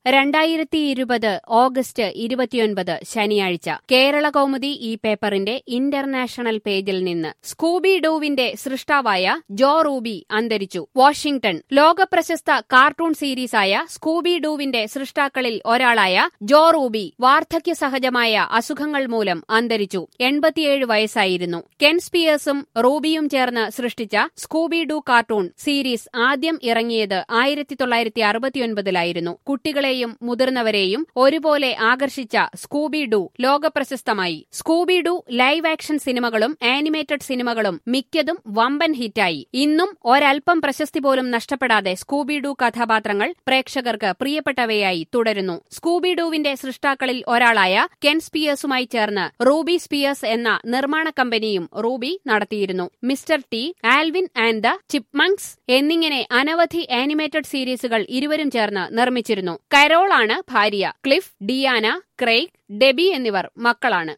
രണ്ടായിരത്തി ഇരുപത് ഓഗസ്റ്റ് ഇരുപത്തിയൊൻപത് ശനിയാഴ്ച കേരള കൗമുദി ഈ പേപ്പറിന്റെ ഇന്റർനാഷണൽ പേജിൽ നിന്ന് സ്കൂബി ഡൂവിന്റെ സൃഷ്ടാവായ ജോ റൂബി അന്തരിച്ചു വാഷിംഗ്ടൺ ലോകപ്രശസ്ത കാർട്ടൂൺ സീരീസായ സ്കൂബി ഡൂവിന്റെ സൃഷ്ടാക്കളിൽ ഒരാളായ ജോ റൂബി വാർദ്ധക്യ സഹജമായ അസുഖങ്ങൾ മൂലം അന്തരിച്ചു എൺപത്തിയേഴ് വയസ്സായിരുന്നു കെൻ സ്പിയേഴ്സും റൂബിയും ചേർന്ന് സൃഷ്ടിച്ച സ്കൂബി ഡു കാർട്ടൂൺ സീരീസ് ആദ്യം ഇറങ്ങിയത് ആയിരത്തി തൊള്ളായിരത്തി അറുപത്തിയൊൻപതിലായിരുന്നു കുട്ടികളെയും മുതിർന്നവരെയും ഒരുപോലെ ആകർഷിച്ച സ്കൂബി ഡു ലോകപ്രശസ്തമായി സ്കൂബി ഡു ലൈവ് ആക്ഷൻ സിനിമകളും ആനിമേറ്റഡ് സിനിമകളും മിക്കതും വമ്പൻ ഹിറ്റായി ഇന്നും ഒരൽപ്പം പ്രശസ്തി പോലും നഷ്ടപ്പെടാതെ സ്കൂബി ഡു കഥാപാത്രങ്ങൾ പ്രേക്ഷകർക്ക് പ്രിയപ്പെട്ടവയായി തുടരുന്നു സ്കൂബി ഡുവിന്റെ സൃഷ്ടാക്കളിൽ ഒരാളായ കെൻ സ്പിയേഴ്സുമായി ചേർന്ന് റൂബി സ്പിയേഴ്സ് എന്ന നിർമ്മാണ കമ്പനിയും റൂബി നടത്തിയിരുന്നു Mister T Alvin and the Chipmunks എന്നിങ്ങനെ അനവധി ആനിമേറ്റഡ് സീരീസുകൾ ഇരുവരും ചേർന്ന് നിർമ്മിച്ചിരുന്നു കരോളാണ് ഭാര്യ ക്ലിഫ് ഡിയാന ക്രെയ്ഗ് ഡെബി എന്നിവർ മക്കളാണ്